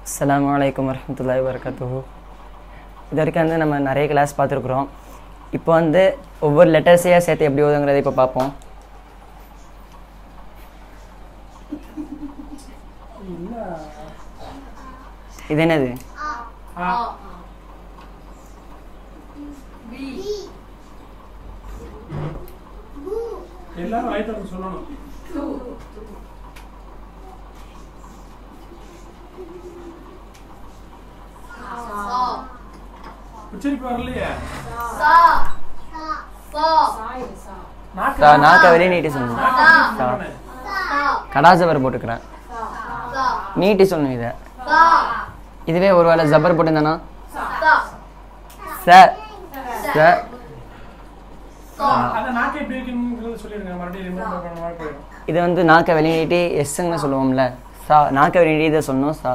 அஸ்ஸலாமு அலைக்கும் வரஹ்மத்துல்லாஹி வரகாத்துஹு இது வரைக்கும் வந்து நம்ம நிறைய கிளாஸ் பார்த்துருக்குறோம் இப்போ வந்து ஒவ்வொரு லெட்டர்ஸையாக சேர்த்து எப்படி ஓதுங்கிறத இப்போ பார்ப்போம் இது என்னது எல்லாரும் ஆயத்தம் சொல்லணும் உச்சரிப்பு வரலையே நாக்கு சா நாக்க வெளியே நீட்டி சொல்லணும் சா சொல்லணும். கடா ஜபர் போட்டுக்கிறேன் நீட்டி சொல்லணும் இதை இதுவே ஒரு வேளை ஜபர் போட்டிருந்தானா ச ச அத நாக்கு எப்படி இருக்குங்கிறத சொல்லிருங்க மறுபடியும் ரிமைண்டர் பண்ண மாதிரி போயிடும் இது வந்து நாக்க வெளியே நீட்டி எஸ்ன்னு சொல்லுவோம்ல சா நாக்க வெளியே நீட்டி இதை சொல்லணும் சா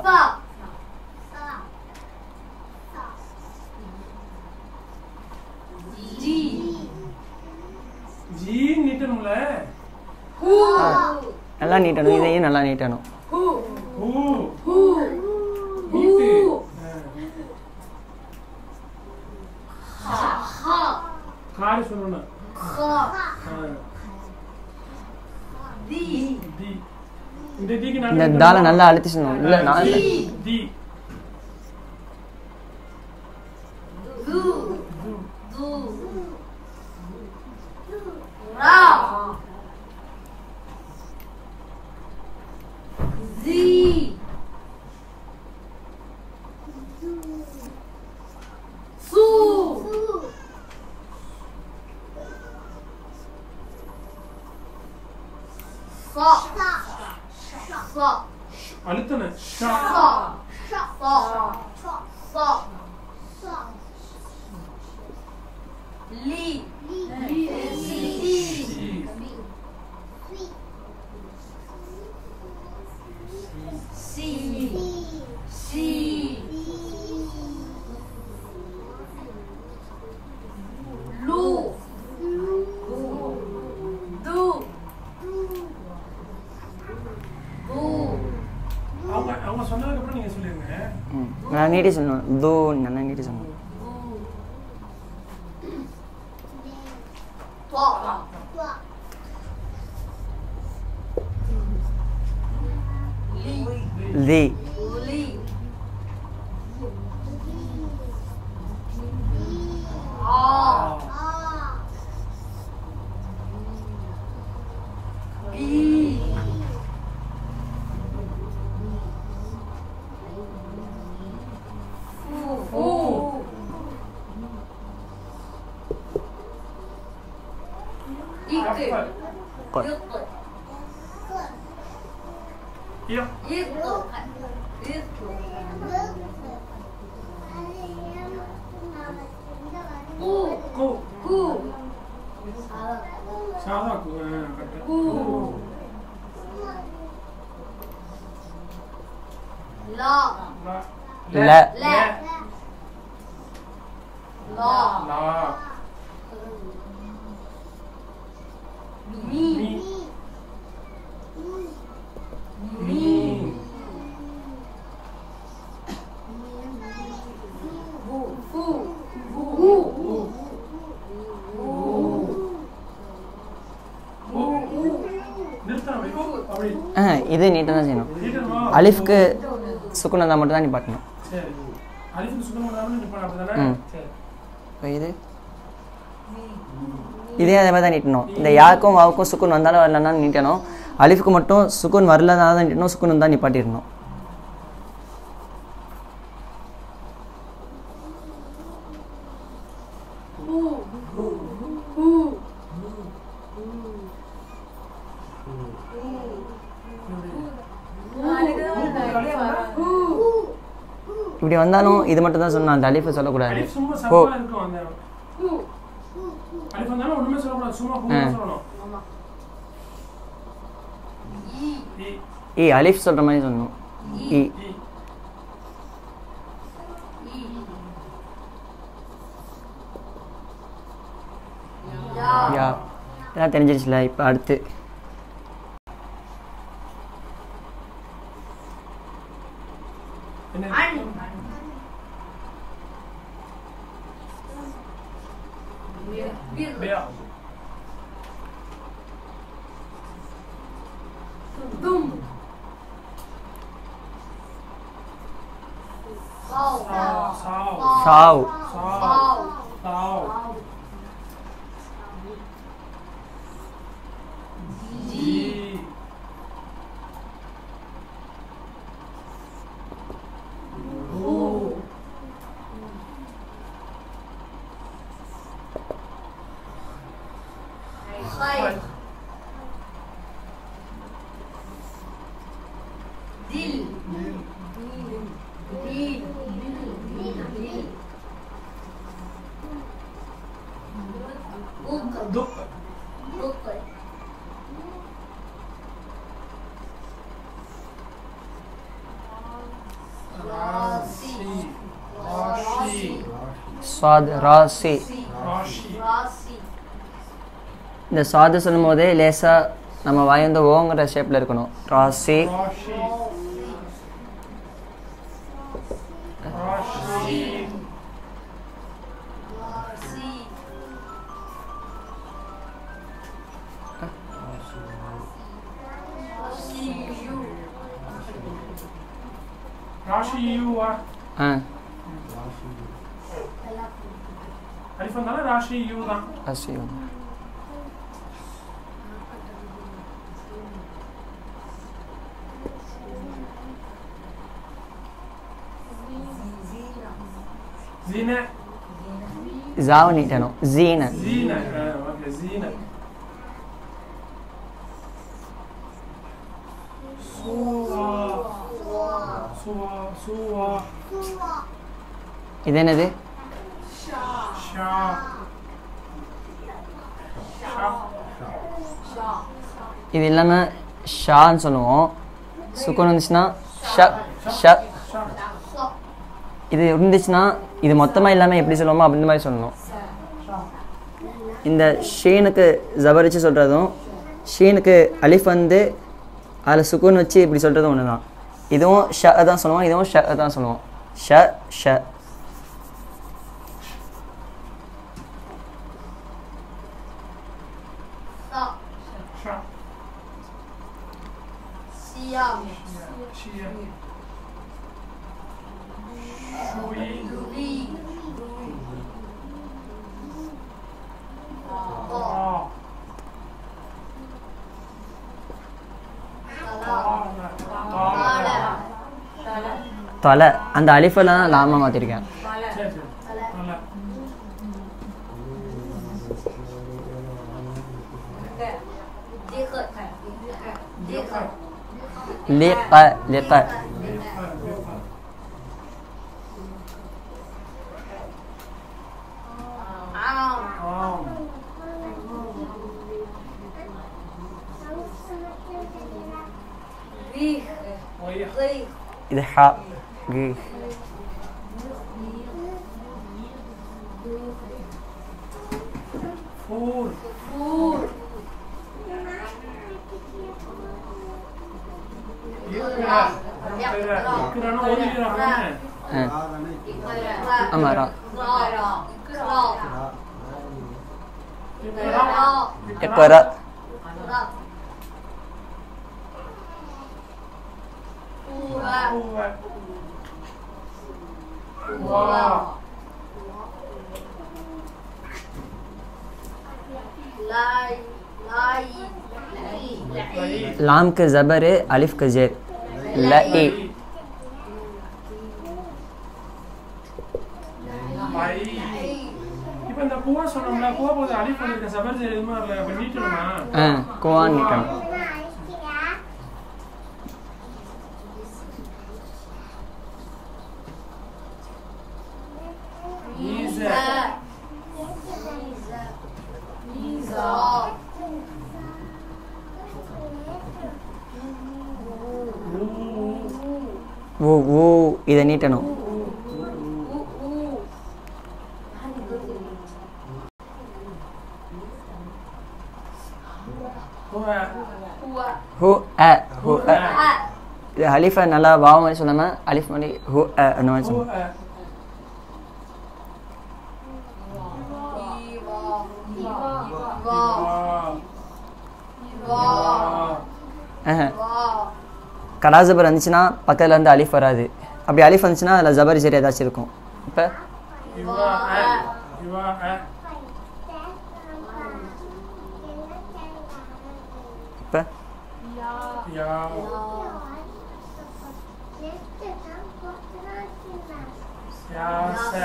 ஜீ நீட்டணும்ல நல்லா நீட்டணும் இதையும் நல்லா நீட்டணும் ஊ நீட்டு ஆ. காரி சொல்லணும் ஆ. தி இந்த தீக்கு நான் இந்த தாலை நல்லா அழுத்தி சொல்லணும் இல்லை நான் தி அழுத்தணும் ஷா அவங்க அவங்க சொன்னதுக்கு அப்புறம் நீங்க சொல்லிருங்க ம், நல்லா நீட்டி சொல்லணும் தூ நல்லா நீட்டி சொல்லணும் தி கப்பல் கொ- யா கு சாதா கு ஆ, கரெக்ட். கு லா ல ல லா மீ மீ நிறுத்தணும் அப்படி. அப்படி ஆ இது நீட்டாக தான் செய்யணும் நீட்டணுமா? அலிஃப்க்கு சுக்குன் வந்தால் மட்டும் தான் நிப்பாட்டணும் சரி அலிஃபுக்கு சுத்தம் பண்ணாமல் நிப்பான் அப்படிதானே ம். சரி இப்போ இது இதே அதே மாதிரி தான் நீட்டணும் இந்த யாருக்கும் வாவுக்கும் சுக்குன் வந்தாலும் வரலனாலும் நீட்டணும் அலிஃப்க்கு மட்டும் சுக்குன் வரலனால தான் நீட்டணும் சுக்குன் வந்தால் நிப்பாட்டிடணும் இப்படி வந்தாலும் இது மட்டும் தான் சொல்லணும் அந்த அலிஃபை சொல்லக்கூடாது அலிஃப் சும்மா ஓ சப்பா இருக்கும் அந்த அலிஃப் வந்தாலும் ஒண்ணுமே சொல்லக்கூடாது சும்மா பூ ஆ. சொல்லணும் இ இ அலிஃப் சொல்கிற மாதிரி சொல்லணும் இ இ யா எல்லாம் தெரிஞ்சிருச்சுல இப்போ அடுத்து என்ன அன் பிர் பியா தும் சாவ் சாவ் சாவ் சாவ் சாவ் சாவ் ஜி ஊ ஹை தில் தில் தில் புக் துப் புக் ராசி ராசி சாத் ராசி ராசி ராசி இந்த சாது சொல்லும் போதே லேசாக நம்ம வாய் வந்து ஓங்கிற ஷேப்பில் இருக்கணும் ராசி ராசி ராசி ராசி ராசி யூ ராசி யூவா ஆ அலிஃப் வந்தாலும் ராசி யூ தான் ராசி ஜீன ஜாவை நீட்டணும் ஜீன ஜீன ஓகே ஜீன சுவா சுவா சுவா இது என்னது ஷா ஷா ஷா இது இல்லாமல் ஷான்னு சொல்லுவோம் சுக்குன் வந்துச்சுன்னா ஷ ஷ ஷா சா இது இருந்துச்சுன்னா இது மொத்தமாக இல்லாமல் எப்படி சொல்லுவோமோ அப்படி மாதிரி சொல்லணும் இந்த ஷீனுக்கு ஜபரிச்சு சொல்கிறதும் ஷீனுக்கு அலிஃப் வந்து அதில் சுக்குன் வச்சு இப்படி சொல்கிறதும் ஒன்று தான் இதுவும் ஷ தான் சொல்லுவோம் இதுவும் ஷ தான் சொல்லுவோம் ஷ ஷ சா ஷா சியாம் ஷியா ஷுயி ரி ஆ தலா தால தல தலை அந்த அலிஃபெல்லாம் லாமா மாற்றிருக்கேன் சரி சரி தல திக திக லிக லிக ஆம் ஆம் ரீஹ் ஒய்யா ரீஹ் இது ஹ கி ஃபூர் ஃபூர் இக்ரா இக்ரா இக்ரானா ஓதுகிறாங்க ஆ இக்ரா ஆமா, ரா. ரா இக்ரா இக்ரா ரா இக்ர ரா ஃபூவா ஹுவ ஃபூவா லாய் லாய் லை லாம்க்கு ஜபரு அலிஃப்க்கு ஜேர் ல இ ஐ இப்போ இந்த பூவா சொன்னோம்ல பூவா போது அலிஃப் பண்ணிருக்க சபர் எதுவுமே வரல அப்ப நீட்டணுமா ஆ குவான் நிற்கணும் ஈஸ மீசா ஊ ஊ இதை நீட்டணும் ஊ ஊ ஹுவ ஹுவா ஹூ அ ஹூ அ அ இது இதுக்கு ஹலிஃபை நல்லா வாவ மாதிரி சொல்லாமல் அலிஃப் மாதிரி ஹூ அ அந்த மாதிரி ஹூ சொல்லணும் அ வா வா வா ஆஹா. வா கடா ஜபர் வந்துச்சுன்னா பக்கத்தில் வந்து அலிஃப் வராது அப்படி அலிஃப் வந்துச்சுன்னா அதில் ஜபர் சரி ஏதாச்சும் இருக்கும் இப்போ இவா அ இவா அ இப்போ யா யா ச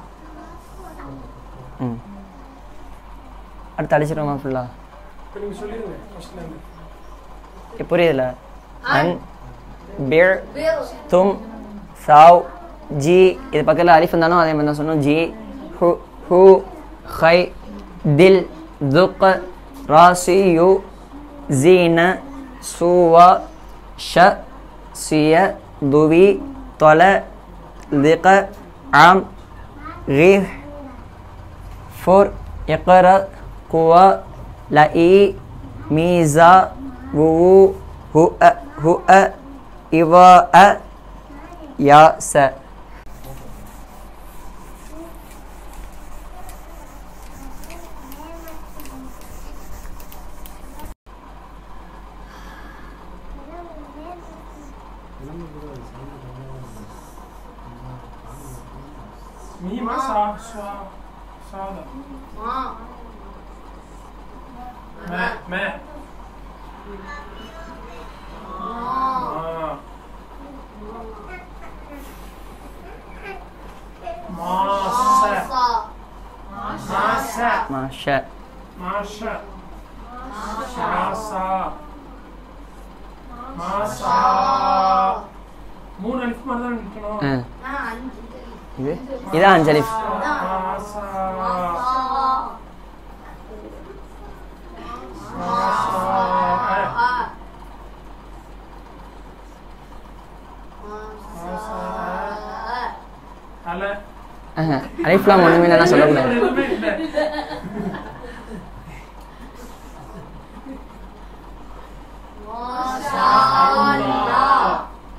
ம் அடுத்து அடிச்சிடுவோமா ஃபுல்லாக இப்போ நீங்கள் சொல்லிடுங்க ஃபர்ஸ்ட்ல இருந்து புரியுதுல அன் பிர் பில் தும் சாவ் ஜி இது பக்கத்தில் அலிஃப் இருந்தாலும் அதே மாதிரி தான் சொன்னோம் ஜி ஹு ஹு ஹை தில் துக் ராசி யு ஜீன சூவா ஷ சிய துவி தொல லிக ஆம் غير فر اقرأ قوى لئي ميزا وو هو هو إضاء ياس மீமா சா சா சாதா மா மே மே மா ஆ மாச சா மாச ما شاء மாஷ மாசா மாசா மூணு அலிஃப் மாதிரி தான் நிற்கணும் آه. நான் அஞ்சு இது இதான் அஞ்சலிஃப் மாசா மாசா மாசா ஆ மாசா அல அலிஃப்லாம் ஒன்றுமே இல்லைன்னா சொல்லக்கூடாது எதுவுமே இல்லை மாஷாஅல்லாஹ்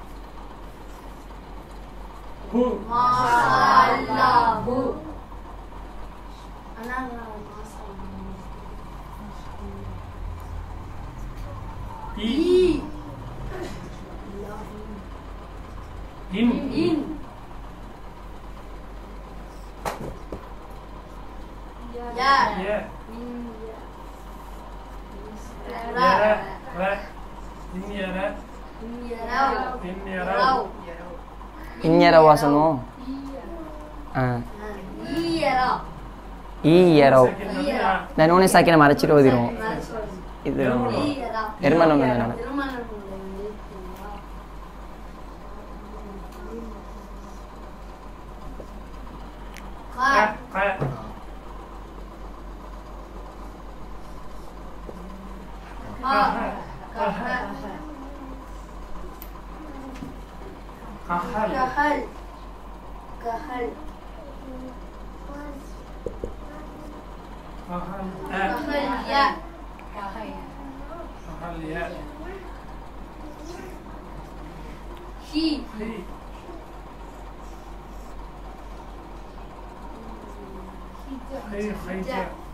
ஹூ மாஷாஅல்லாஹ் அண்ணா இ இ இன் இன் யா ய இன் யர ர இன் யர யரவ் இன் யர யரவ் இன்யர வாசனும் ஆ ஈயரவ் ஈ எரவ் ஈயரவ் இந்த நூனை சாக்கி நம்ம அரைச்சிட்டு ஓதிடுவோம் இது ஈயரவ் எருமலம் தானே திருமணம் க க கஹல் கஹல் கஹல் கஹல் அ கஹல் யா கஹல் ய ஹி ஹி ஹி ஹைஜ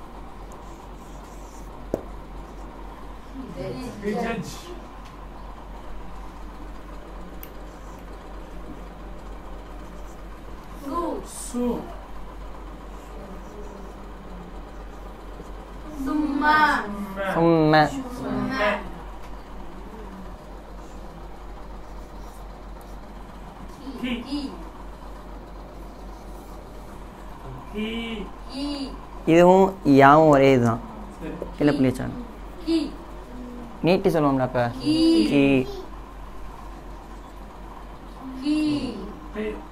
ஹிஜஜ் சு சு சும்மா ம ثم சும்மா ஹி ஹி ஹி ஹி இதுவும் யாவும் ஒரே இதுதான் சரி கீழே புள்ளிச்சாங்க ஹி நீட்டி சொல்லுவோம்ல அப்போ ஹி கி ஹி ஹி